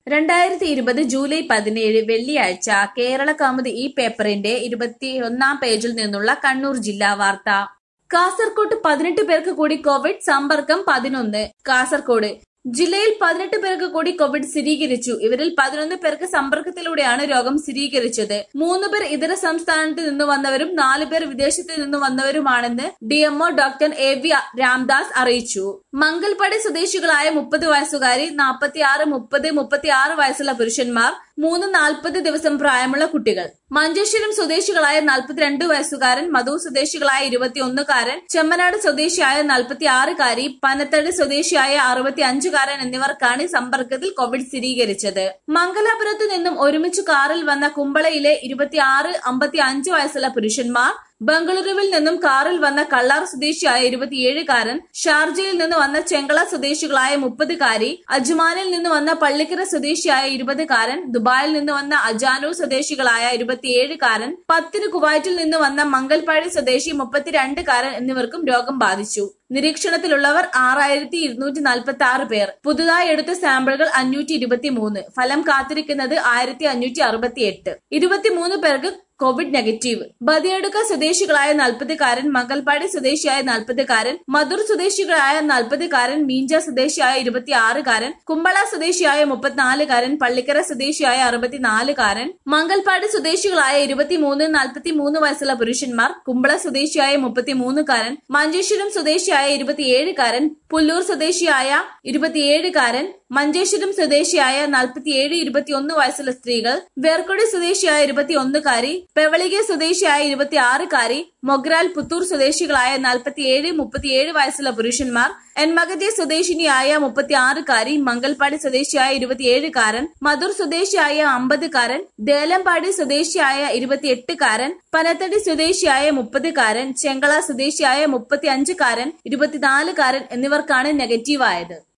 രണ്ടായിരത്തി ഇരുപത് ജൂലൈ പതിനേഴ് വെള്ളിയാഴ്ച കേരള കൗമുദി ഈ പേപ്പറിന്റെ ഇരുപത്തിയൊന്നാം പേജിൽ നിന്നുള്ള കണ്ണൂർ ജില്ലാ വാർത്ത കാസർകോട്ട് പതിനെട്ട് പേർക്ക് കൂടി കോവിഡ് സമ്പർക്കം പതിനൊന്ന് കാസർകോട് ജില്ലയിൽ പതിനെട്ട് പേർക്ക് കൂടി കോവിഡ് സ്ഥിരീകരിച്ചു ഇവരിൽ പതിനൊന്ന് പേർക്ക് സമ്പർക്കത്തിലൂടെയാണ് രോഗം സ്ഥിരീകരിച്ചത് മൂന്ന് പേർ ഇതര സംസ്ഥാനത്ത് നിന്ന് വന്നവരും നാല് പേർ വിദേശത്ത് നിന്ന് വന്നവരുമാണെന്ന് DMO doctor A V Ramdas അറിയിച്ചു മംഗൽപടി സ്വദേശികളായ മുപ്പത് വയസ്സുകാരി നാൽപ്പത്തിയാറ് മുപ്പത് മുപ്പത്തിയാറ് വയസ്സുള്ള പുരുഷന്മാർ മൂന്ന് നാൽപ്പത് ദിവസം പ്രായമുള്ള കുട്ടികൾ മഞ്ചേശ്വരം സ്വദേശികളായ നാൽപ്പത്തിരണ്ട് വയസ്സുകാരൻ മധൂർ സ്വദേശികളായ ഇരുപത്തിയൊന്നുകാരൻ ചെമ്മനാട് സ്വദേശിയായ നാൽപ്പത്തിയാറുകാരി പനത്തടി സ്വദേശിയായ അറുപത്തി അഞ്ചുകാരൻ എന്നിവർക്കാണ് സമ്പർക്കത്തിൽ കോവിഡ് സ്ഥിരീകരിച്ചത് മംഗലാപുരത്തു നിന്നും ഒരുമിച്ച് കാറിൽ വന്ന കുമ്പളയിലെ ഇരുപത്തിയാറ് അമ്പത്തി അഞ്ച് വയസ്സുള്ള പുരുഷന്മാർ ബംഗളൂരുവിൽ നിന്നും കാറിൽ വന്ന കള്ളാർ സ്വദേശിയായ ഇരുപത്തിയേഴുകാരൻ ഷാർജയിൽ നിന്ന് വന്ന ചെങ്കള സ്വദേശികളായ മുപ്പതുകാരി അജ്മാനിൽ നിന്ന് വന്ന പള്ളിക്കര സ്വദേശിയായ ഇരുപതുകാരൻ ദുബായിൽ നിന്ന് വന്ന അജാനൂർ സ്വദേശികളായ ഇരുപത്തിയേഴുകാരൻ പത്തിന് കുവൈറ്റിൽ നിന്ന് വന്ന മംഗൽപാടി സ്വദേശി മുപ്പത്തിരണ്ടുകാരൻ എന്നിവർക്കും രോഗം ബാധിച്ചു നിരീക്ഷണത്തിലുള്ളവർ ആറായിരത്തി ഇരുന്നൂറ്റി നാൽപ്പത്തി ആറ് പേർ പുതുതായി എടുത്ത സാമ്പിളുകൾ അഞ്ഞൂറ്റി ഇരുപത്തി മൂന്ന് ഫലം കാത്തിരിക്കുന്നത് ആയിരത്തി അഞ്ഞൂറ്റി അറുപത്തി എട്ട് ഇരുപത്തിമൂന്ന് പേർക്ക് കോവിഡ് നെഗറ്റീവ് ബദിയടുക്ക സ്വദേശികളായ നാൽപ്പതുകാരൻ മംഗൽപാടി സ്വദേശിയായ നാൽപ്പതുകാരൻ മധുർ സ്വദേശികളായ നാൽപ്പതുകാരൻ മീഞ്ച സ്വദേശിയായ ഇരുപത്തിയാറുകാരൻ കുമ്പള സ്വദേശിയായ മുപ്പത്തിനാലുകാരൻ പള്ളിക്കര സ്വദേശിയായ അറുപത്തിനാലുകാരൻ മംഗൽപാടി സ്വദേശികളായ ഇരുപത്തിമൂന്ന് നാൽപ്പത്തിമൂന്ന് വയസ്സുള്ള പുരുഷന്മാർ കുമ്പള സ്വദേശിയായ മുപ്പത്തിമൂന്നുകാരൻ മഞ്ചേശ്വരം സ്വദേശിയായ ഇരുപത്തിയേഴുകാരൻ പുല്ലൂർ സ്വദേശിയായ ഇരുപത്തിയേഴുകാരൻ മഞ്ചേശ്വരം സ്വദേശിയായ നാൽപ്പത്തിയേഴ് ഇരുപത്തിയൊന്ന് വയസ്സുള്ള സ്ത്രീകൾ വേർക്കൊടി സ്വദേശിയായ ഇരുപത്തിയൊന്നുകാരി പെവളിക സ്വദേശിയായ ഇരുപത്തിയാറുകാരി മൊഗ്രാൽ പുത്തൂർ സ്വദേശികളായ നാൽപ്പത്തിയേഴ് മുപ്പത്തിയേഴ് വയസ്സുള്ള പുരുഷന്മാർ എൻമകജെ സ്വദേശിനിയായ മുപ്പത്തിയാറുകാരി മംഗൽപാടി സ്വദേശിയായ ഇരുപത്തിയേഴുകാരൻ മധുർ സ്വദേശിയായ അമ്പതുകാരൻ ദേലമ്പാടി സ്വദേശിയായ ഇരുപത്തിയെട്ടുകാരൻ പനത്തടി സ്വദേശിയായ മുപ്പതുകാരൻ ചെങ്കള സ്വദേശിയായ മുപ്പത്തിയഞ്ചുകാരൻ ഇരുപത്തിനാലുകാരൻ എന്നിവർക്കാണ് നെഗറ്റീവായത്